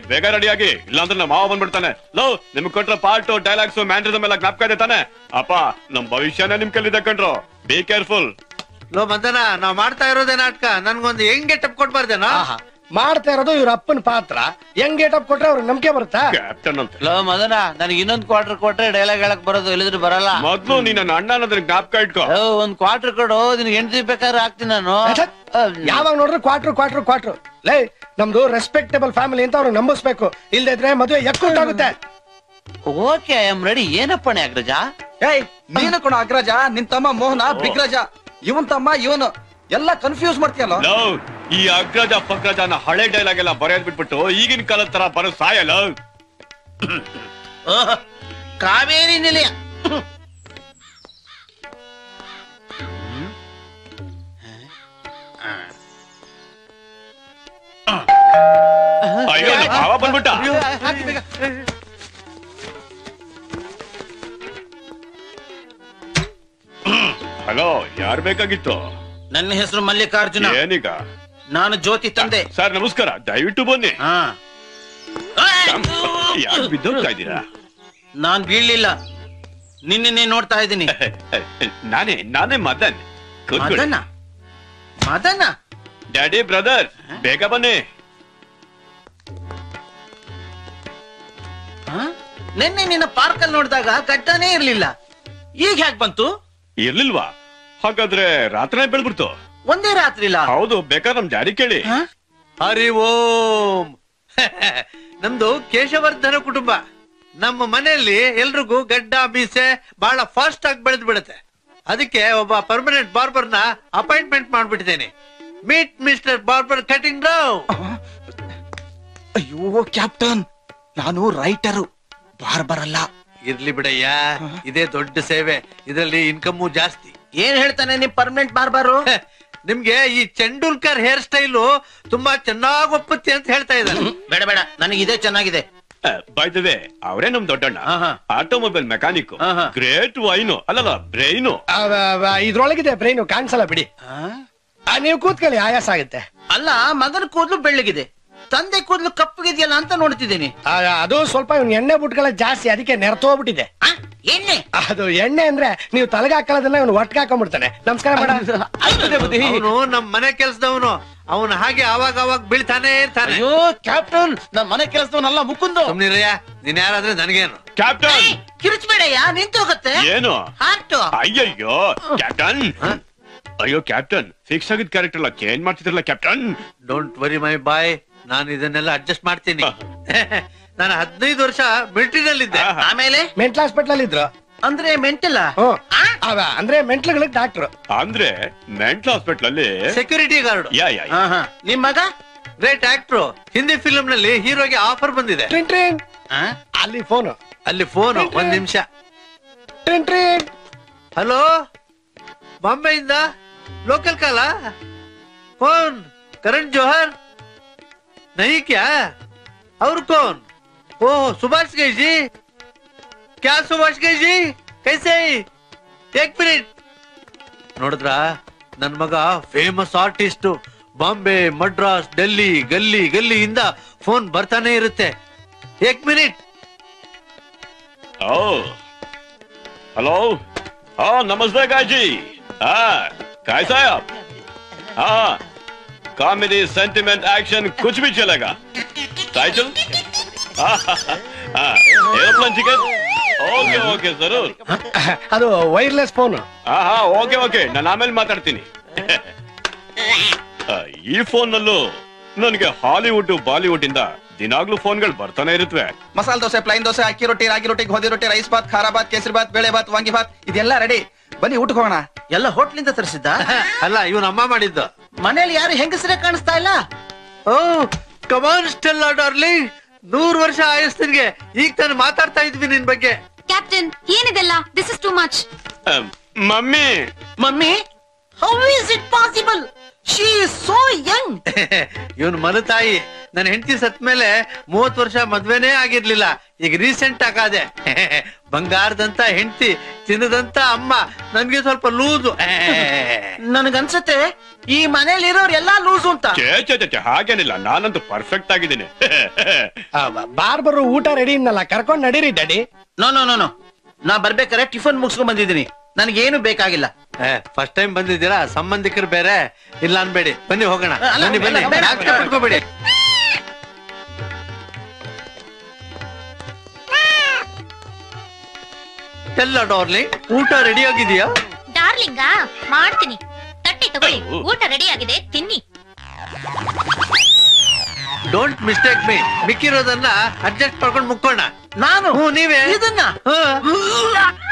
ಬೇಗ ರೆಡಿಯಾಗಿ ಇಲ್ಲಾಂದ್ರೆ ನಮ್ಮ ಮಾವ ಬಂದ್ಬಿಡ್ತಾನೆ ಲೋ ನಿಮ್ಗೆ ಕೊಟ್ರ ಪಾರ್ಟ್ ಡೈಲಾಗ್ಸ್ ಮ್ಯಾನ್ರಿಸಮ್ ಎಲ್ಲ ಜ್ಞಾಪಕ ಇದೆ ತಾನೆ ಅಪ್ಪ ನಮ್ ಭವಿಷ್ಯನೇ ನಿಮ್ ಕೈಲಿದೆ ಕಣ್ರು ಬಿ ಕೇರ್ಫುಲ್ ಲೋ ಮದನ ನಾವ್ ಮಾಡ್ತಾ ಇರೋದೇ ನಾಟಕ ನನ್ಗೊಂದು ಹೆಂಗೆ ಟಪ್ ಕೊಟ್ಬಾರ್ದೇನೋ ಆಹಾ ಮಾಡ್ತಾ ಇರೋದು ಇವ್ರ ಅಪ್ಪನ ಪಾತ್ರ ಹೆಂಗ್ ಗೇಟಪ್ ಕೊಟ್ರೆ ಅವ್ರಿಗೆ ನಂಬಿಕೆ ಬರುತ್ತಾ ಕ್ಯಾಪ್ಟನ್ ಅಂತ ಲೋ ಮದನ ನನಗೆ ಇನ್ನೊಂದ್ ಕ್ವಾರ್ಟರ್ ಕೊಟ್ರೆ ಡೈಲಾಗ್ ಹೇಳಕ್ ಬರೋದು ಇಲ್ಲಿದ್ರೆ ಬರಲ್ಲ ಮೊದ್ಲು ನೀ ನನ್ನ ಅಣ್ಣ ಅನ್ನೋದ್ರ ಜ್ಞಾಪಕ ಇಟ್ಕೋ ಲೋ, ಒಂದ್ ಕ್ವಾರ್ಟರ್ ಕೊಡು ನಿನ್ಗೆ ಹೆಂಡತಿ ಬೇಕಾದ್ರೆ ಹಾಕ್ತೀನಿ ನಾನು ಛತ್! ಯಾವಾಗ ನೋಡ್ರಿ ಕ್ವಾಟ್ರು ಕ್ವಾಟ್ರು ಕ್ವಾಟ್ರು ಲೇ ನಮ್ದು ರೆಸ್ಪೆಕ್ಟೇಬಲ್ ಫ್ಯಾಮಿಲಿ ಅಂತ ಅವ್ರಿಗೆ ನಂಬಿಸ್ಬೇಕು ಇಲ್ದೇ ಇದ್ರೆ ಮದುವೆ ಎಕ್ಕುಂಟಾಗುತ್ತೆ ಓಕೆ ಐ ಆಮ್ ರೆಡಿ ಏನಪ್ಪಣೆ ಅಗ್ರಜ ಏಯ್ ನೀನು ಕೊಣ ಅಗ್ರಜ ನಿನ್ ತಮ್ಮ ಮೋಹನ ಬಿಗ್ರಜ ಇವನ್ ತಮ್ಮ ಇವನು ಎಲ್ಲ ಕನ್ಫ್ಯೂಸ್ ಮಾಡ್ತೀಯಲ್ಲ ಲೋ ಈ ಅಗ್ರಜ ಪಗ್ರಜನ ಹಳೆ ಡೈಲಾಗ್ ಎಲ್ಲ ಬರೆಯೋದ್ ಬಿಟ್ಬಿಟ್ಟು ಈಗಿನ ಕಾಲದ ತರ ಬರೋ ಸಾಯಲ್ಲ ಓಹ್, ಕಾವೇರಿ ನಿಲಯ ಅಯ್ಯೋ ನಮ್ ಭಾವ ಬಂದ್ಬಿಟ್ಟ ಹಲೋ ಯಾರ್ ಬೇಕಾಗಿತ್ತು ನನ್ನ ಹೆಸರು ಮಲ್ಲಿಕಾರ್ಜುನ ಏನೀಗ ನಾನು ಜ್ಯೋತಿ ತಂದೆ ಸರ್ ನಮಸ್ಕಾರ ದಯವಿಟ್ಟು ಬನ್ನಿ ಹಾ ಯಾರು ಬಿದ್ದೋಗ್ತಾ ಇದ್ದೀರಾ ನಾನ್ ಬೀಳ್ಲಿಲ್ಲ ನಿನ್ನೆ ನೋಡ್ತಾ ಇದ್ದೀನಿ ನಾನೇ ನಾನೇ ಮದನ್ ಕೂತ್ಕೊಳ್ಳಿ. ಮದನ ಮದನ ಡ್ಯಾಡಿ ಬ್ರದರ್ ಬೇಗ ಬನ್ನಿ ಹಾ? ನಿನ್ನೆ ನಿನ್ನ ಪಾರ್ಕ್ ಅಲ್ಲಿ ನೋಡಿದಾಗ ಗಡ್ಡನೇ ಇರ್ಲಿಲ್ಲ ಈಗ ಹ್ಯಾಕ್ ಬಂತು ಇರ್ಲಿಲ್ವಾ ಹಾಗಾದ್ರೆ ರಾತ್ರಿ ಬೆಳ್ಬಿಡ್ತು ಒಂದೇ ರಾತ್ರಿ ಇಲ್ಲ ಹೌದು ಬೇಕಾದ್ರೆ ನಮ್ ಡ್ಯಾಡಿ ಕೇಳಿ ಹಾ? ಹರಿ ಓಂ ನಮ್ದು ಕೇಶವರ್ಧನ ಕುಟುಂಬ ನಮ್ಮ ಮನೆಯಲ್ಲಿ ಎಲ್ರಿಗೂ ಗಡ್ಡ ಮೀಸೆ ಬಹಳ ಫಾಸ್ಟ್ ಆಗಿ ಬೆಳೆದ್ ಬಿಡುತ್ತೆ ಅದಕ್ಕೆ ಒಬ್ಬ ಪರ್ಮನೆಂಟ್ ಬಾರ್ಬರ್ ನ ಅಪಾಯಿಂಟ್ಮೆಂಟ್ ಮಾಡ್ಬಿಟ್ಟಿದ್ದೇನೆ meet mister barber cutting Rao ಅಯ್ಯೋ ಕ್ಯಾಪ್ಟನ್ ನಾನು ರೈಟರು ಬಾರ್ಬರ್ ಅಲ್ಲ ಇರ್ಲಿ ಬಿಡಯ್ಯ ಇದೇ ದೊಡ್ಡ ಸೇವೆ ಇದರಲ್ಲಿ ಇನ್ಕಮ್ಮು ಜಾಸ್ತಿ ಏನ್ ಹೇಳ್ತಾನೆ ನಿಮ್ ಪರ್ಮನೆಂಟ್ ಬಾರ್ಬಾರು ಹೆ, ನಿಮ್ಗೆ ಈ ಚೆಂಡೂಲ್ಕರ್ ಹೇರ್ ಸ್ಟೈಲು ತುಂಬಾ ಚೆನ್ನಾಗಿ ಒಪ್ಪುತ್ತೆ ಅಂತ ಹೇಳ್ತಾ ಇದ್ದಾರೆ ಬೇಡ ಬೇಡ ನನಗೆ ಇದೇ ಚೆನ್ನಾಗಿದೆ ಬಾಯ್ತದೆ ಅವರೇ ನಮ್ ದೊಡ್ಡಣ್ಣ ಆಹಾ. ಆಟೋಮೊಬೈಲ್ ಮೆಕ್ಯಾನಿಕ್ ಆಹಾ. ಗ್ರೇಟ್ ವೈನು ಅಲ್ಲಲ್ಲ ಬ್ರೈನು ಅವ- ಅವ- ಇದ್ರೊಳಗಿದೆ ಬ್ರೈನು ಕಾಣಿಸಲ್ಲ ಬಿಡಿ ಆ, ನೀವು ಕೂತ್ಕೊಳ್ಳಿ ಆಯಾಸ ಆಗುತ್ತೆ ಅಲ್ಲ ಮಗನ ಕೂದಲು ಬೆಳ್ಳಗಿದೆ ತಂದೆ ಕೂದಲು ಕಪ್ಪಗಿದೆಯಲ್ಲ ಅಂತ ನೋಡ್ತಿದ್ದೀನಿ ಆ, ಅದು ಸ್ವಲ್ಪ ಇವ್ನ ಎಣ್ಣೆ ಬುಟ್ಗಳ ಜಾಸ್ತಿ ಅದಕ್ಕೆ ನೆರ್ತೋಗ್ಬಿಟ್ಟಿದೆ ಆ, ಎಣ್ಣೆ ಅದು ಎಣ್ಣೆ ಅಂದ್ರೆ ನೀವು ತಲೆಗೆ ಹಾಕೊಳ್ಳೋದನ್ನ ಇವನು ಒಟ್ಟಿಗೆ ಹಾಕೊಂಡ್ಬಿಡ್ತಾನೆ ನಮಸ್ಕಾರ ಮೇಡಮ್ ಅವನು ನಮ್ ಮನೆ ಕೆಲ್ಸದವನು ಅವನು ಹಾಗೆ ಅವಾಗ ಅವಾಗ ಬೀಳ್ತಾನೆ ಇರ್ತಾನೆ ಅಯ್ಯೋ ಕ್ಯಾಪ್ಟನ್ ನನ್ ಮನೆ ಕೆಲಸದವನಲ್ಲ ಮುಕುಂದು ಸುಮ್ನಿರಯ್ಯ ನೀನ್ ಯಾರಾದ್ರೆ ನನಗೇನು ಕ್ಯಾಪ್ಟನ್ ಕಿರಿಚ್ಬೇಡಯ್ಯ ನಿಂತು ಹೋಗುತ್ತೆ ಏನು ಹಾರ್ಟ್ ಅಯ್ಯಯ್ಯೋ ಕ್ಯಾಪ್ಟನ್ ಅಯ್ಯೋ ಕ್ಯಾಪ್ಟನ್ ಫಿಕ್ಸ್ ಆಗಿದ್ ಕ್ಯಾರೆಕ್ಟರ್ ಎಲ್ಲ ಚೇಂಜ್ ಮಾಡ್ತಿದ್ರಲ್ಲ captain don't worry my boy ನಾನು ಇದನ್ನೆಲ್ಲ ಅಡ್ಜಸ್ಟ್ ಮಾಡ್ತೀನಿ ನಾನು ಹದಿನೈದು ವರ್ಷ ಮಿಲಿಟರಿನಲ್ಲಿದ್ದೆ ಆಹಾ. ಆಮೇಲೆ ಮೆಂಟಲ್ ಹಾಸ್ಪಿಟಲ್ ಇದ್ರು ಅಂದ್ರೆ ಮೆಂಟಲ್ಲ ಹ್ಮ್ ಅವ ಅಂದ್ರೆ ಮೆಂಟ್ಲ್ಗಳಿಗೆ ಡಾಕ್ಟರ್ ಅಂದ್ರೆ ಮೆಂಟಲ್ ಹಾಸ್ಪಿಟಲ್ ಅಲ್ಲಿ security guard yeah yeah yeah. ನಿಮ್ ಮಗ ಗ್ರೇಟ್ ಆಕ್ಟ್ರು ಹಿಂದಿ ಫಿಲ್ಮ್ ನಲ್ಲಿ ಹೀರೋಗೆ ಆಫರ್ ಬಂದಿದೆ ಟ್ರಿನ್ ಟ್ರಿನ್ ಆ? ಅಲ್ಲಿ ಫೋನು ಅಲ್ಲಿ ಫೋನ್ ಒಂದ್ ನಿಮಿಷ ಟ್ರಿನ್ ಟ್ರಿನ್ ಹಲೋ ಬಾಂಬೆಯಿಂದ ಲೋಕಲ್ ಕಾಲ कौन करण जौहर नहीं क्या और कौन ओ सुभाष गई जी क्या सुभाष गई जी कैसे एक ಮಿನಿಟ್ ನೋಡಿದ್ರ ನನ್ ಮಗ ಫೇಮಸ್ ಆರ್ಟಿಸ್ಟ್ ಬಾಂಬೆ ಮಡ್ರಾಸ್ ಡೆಲ್ಲಿ ಗಲ್ಲಿ ಗಲ್ಲಿಯಿಂದ ಫೋನ್ ಬರ್ತಾನೆ ಇರುತ್ತೆ ಏಕ್ ಮಿನಿಟ್ ओ हेलो हाँ नमस्ते गाजी हाँ कैसा है आप हाँ कॉमेडी सेंटिमेंट एक्शन कुछ भी चलेगा title airplane ticket okay okay जरूर ಅದು ವೈರ್ಲೆಸ್ ಫೋನು ಹಾ ಹಾ ಓಕೆ ಓಕೆ ನಾನು ಆಮೇಲೆ ಮಾತಾಡ್ತೀನಿ ಆ, ಈ ಫೋನ್ ನಲ್ಲೂ ನನಗೆ ಹಾಲಿವುಡ್ ಬಾಲಿವುಡ್ ಇಂದ ದಿನಾಗ್ಲೂ ಫೋನ್ಗಳು ಬರ್ತಾನೆ ಇರುತ್ತವೆ ಮಸಾಲ ದೋಸೆ ಪ್ಲೈನ್ ದೋಸೆ ಅಕ್ಕಿ ರೊಟ್ಟಿ ರಾಗಿ ರೊಟ್ಟಿ ಗೋಧಿ ರೊಟ್ಟಿ ರೈಸ್ ಬಾತ್ ಖಾರ ಬಾತ್ ಕೇಸರಿ ಬಾತ್ ಬೇಳೆ ಬಾತ್ ವಾಂಗಿ ಬಾತ್ ಇದೆಲ್ಲ ರೆಡಿ ಬನ್ನಿ ಊಟಕ್ಕೆ ಹೋಗೋಣ ಎಲ್ಲ ಹೋಟ್ಲಿಂದ ತರಿಸಿದ್ದ ಅಲ್ಲ ಇವನ್ ಅಮ್ಮ ಮಾಡಿದ್ದು ಮನೇಲಿ ಯಾರು ಹೆಂಗಸರೇ ಕಾಣಿಸ್ತಾ ಇಲ್ಲ ಓ ಕಮಾನ್ ಸ್ಟೆಲ್ಲ ಡಾರ್ಲಿಂಗ್ ನೂರ್ ವರ್ಷ ಆಯಸ್ತಿನ್ಗೆ ಈಗ ತಾನು ಮಾತಾಡ್ತಾ ಇದ್ವಿ ನಿನ್ ಬಗ್ಗೆ ಕ್ಯಾಪ್ಟನ್ ಏನಿದೆಲ್ಲ this is too much um, mummy mummy how is it possible she so young ಇವನ್ ಮಲತಾಯಿ ನನ್ನ ಹೆಂಡತಿ ಸತ್ ಮೇಲೆ ಮೂವತ್ ವರ್ಷ ಮದ್ವೆನೇ ಆಗಿರ್ಲಿಲ್ಲ ಈಗ ರೀಸೆಂಟ್ ಆಗಾದೆ ಬಂಗಾರದಂತ ಹೆಂಡತಿ ಚಿನ್ನದಂತ ಅಮ್ಮ ನನ್ಗೆ ಸ್ವಲ್ಪ ಲೂಸು ನನ್ಗನ್ಸತ್ತೆ ಈ ಮನೇಲಿ ಇರೋರು ಎಲ್ಲಾ ಲೂಸು ಅಂತ ಚೇ ಚೇ ಚೇ, ಚೇ ಹಾಗೇನಿಲ್ಲ ನಾನಂತೂ ಪರ್ಫೆಕ್ಟ್ ಆಗಿದ್ದೀನಿ ಬಾರ್ಬರು ಊಟ ರೆಡಿ ಇನ್ನಲ್ಲ ಕರ್ಕೊಂಡ್ ನಡೀರಿ daddy no no no no ನಾ ಬರ್ಬೇಕಾರೆ ಟಿಫನ್ ಮುಗಿಸ್ಕೊಂಡ್ ಬಂದಿದ್ದೀನಿ ನನಗೇನು ಬೇಕಾಗಿಲ್ಲ ಫಸ್ಟ್ ಟೈಮ್ ಬಂದಿದ್ದೀರಾ ಸಂಬಂಧಿಕರು ಬೇರೆ ಇಲ್ಲ ಅನ್ಬೇಡಿ ಬನ್ನಿ ಹೋಗೋಣ ಅಲ್ಲ, ಬನ್ನಿ ಬನ್ನಿ ಬೇಡ, ಬೇಡ, ನಾಚ್ಕೆ ಬೇಡ. ಪಟ್ಕೋಬೇಡಿ ಎಲ್ಲ ಡಾರ್ಲಿಂಗ್ ಊಟ ರೆಡಿ ಆಗಿದೆಯಾ ಡಾರ್ಲಿಂಗಾ ಮಾಡ್ತೀನಿ ತಟ್ಟೆ ತಗೊಳ್ಳಿ ಊಟ ರೆಡಿ ಆಗಿದೆ ತಿನ್ನಿ ಡೋಂಟ್ ಮಿಸ್ಟೇಕ್ ಮೀ ಮಿಕ್ಕಿರೋದನ್ನ ಅಡ್ಜಸ್ಟ್ ಮಾಡ್ಕೊಂಡು ಮುಕ್ಕೋಣ ನಾನು ಹ್ಞೂ ನೀವೇ ಇದನ್ನ ಹಾ.